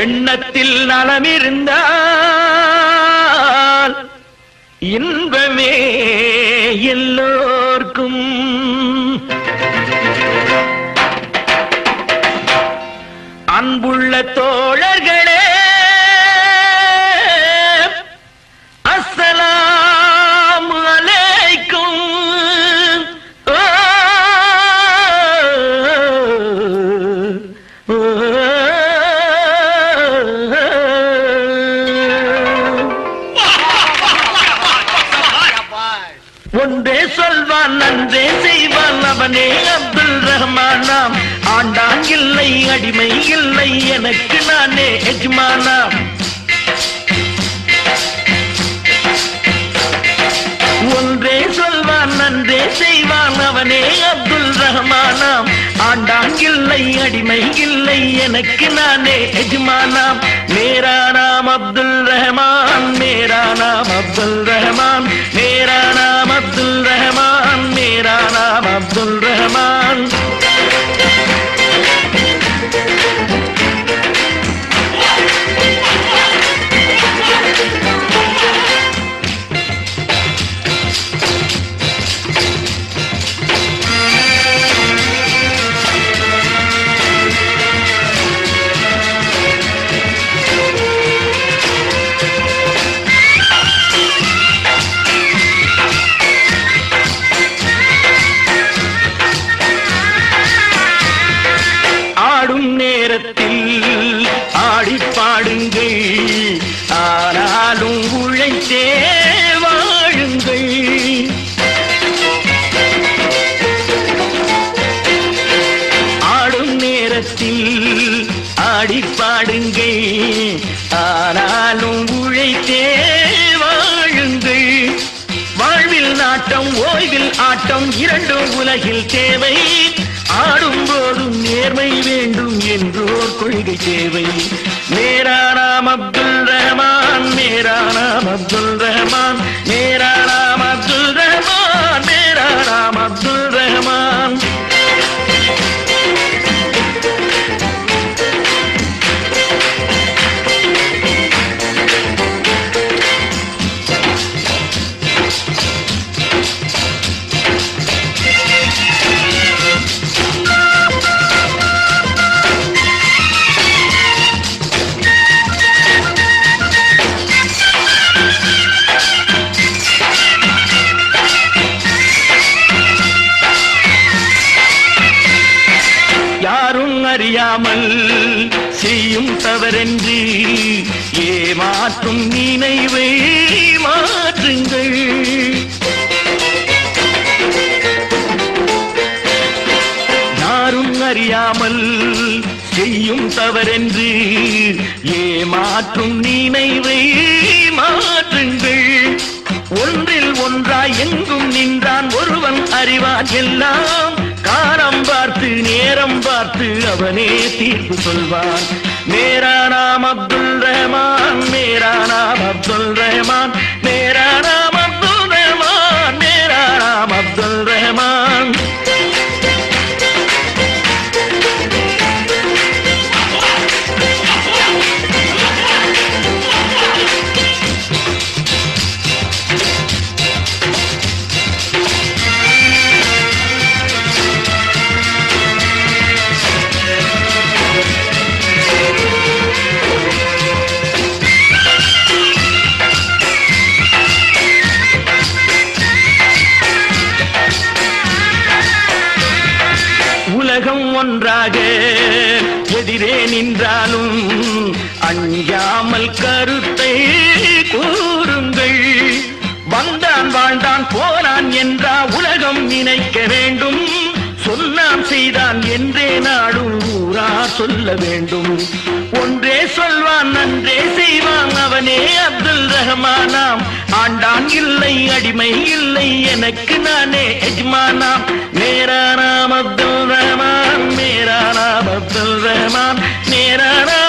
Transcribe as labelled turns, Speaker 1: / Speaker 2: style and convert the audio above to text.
Speaker 1: எண்ணத்தில் நலமிருந்தால் இன்பமே எல்லோர்க்கும் அன்புள்ள தோழர்களே அஸ்ஸலாமு அலைக்கும் ஓ, ஓ, ஒன்றே சொல்வான் நன்றே செய்வான் அவனே அப்துல் ரஹ்மானாம் ஆண்டான் இல்லை அடிமை இல்லை எனக்கு நானே எஜ்மானாம் ஒன்றே சொல்வான் நன்றே செய்வான் அவனே அப்துல் ரஹ்மானாம் ஆண்டான் இல்லை அடிமை இல்லை எனக்கு நானே எஜ்மானாம் மேரா நாம் அப்துல் ரஹ்மான் மேரா நாம் அப்துல் ரஹ்மான் மேரா நாம் அப்துல் ரஹ்மான் மேரா நாம் அப்துல் ரஹ்மான் ஆடும் நேரத்தில் ஆடி பாடுங்கள் ஆனாலும் உழைத்தே வாழுங்கள் ஆடும் நேரத்தில் ஆடி பாடுங்கள் ஆனாலும் உழைத்தே வாழுங்கள் வாழ்வில் நாட்டம் ஓய்வில் ஆட்டம் இரண்டும் உலகில் தேவை ஆடும் போதும் நேர்மை வேண்டும் என்றோர் கொள்கை தேவை மேரா நாம் அப்துல் ரஹ்மான் மேரா நாம் அப்துல் ரஹ்மான் மேரா நாம் அப்துல் ரஹ்மான் மேரா நாம் அப்துல் ரஹ்மான் யாரும் அறியாமல் செய்யும் தவறென்று ஏமாற்றும் நினைவை மாற்றுங்கள் யாரும் அறியாமல் செய்யும் தவறென்று ஏமாற்றும் நினைவை மாற்றுங்கள் ஒன்றில் ஒன்றாய் எங்கும் நின்றான் ஒருவன் அறிவான் எல்லாம் காலம் பார்த்து நேரம் பார்த்து அவனே தீர்ப்பு சொல்வான் மேரா நாம் அப்துல் ரஹ்மான் மேரா நாம் அப்துல் ரஹ்மான் மேரா நாம் அப்துல் ரஹ்மான் மேரா நாம் அப்துல் ரஹ்மான் உலகம் ஒன்றாக எதிரே நின்றாலும் அஞ்சாமல் கருத்தை கூறுங்கள் வந்தான் வாழ்ந்தான் போனான் என்றா உலகம் நினைக்க வேண்டும் சொன்னான் செய்தான் என்றே நாடும் ஊரா சொல்ல வேண்டும் ஒன்றே சொல்வான் நன்றே செய்வான் அவனே அப்துல் ரஹ்மானாம் ஆண்டான் இல்லை அடிமை இல்லை எனக்கு நானே எஜ்மானாம் மேரா நாம் அப்துல் ரஹ்மான் மேரா நாம் அப்துல் ரஹ்மான் மேரா நாம்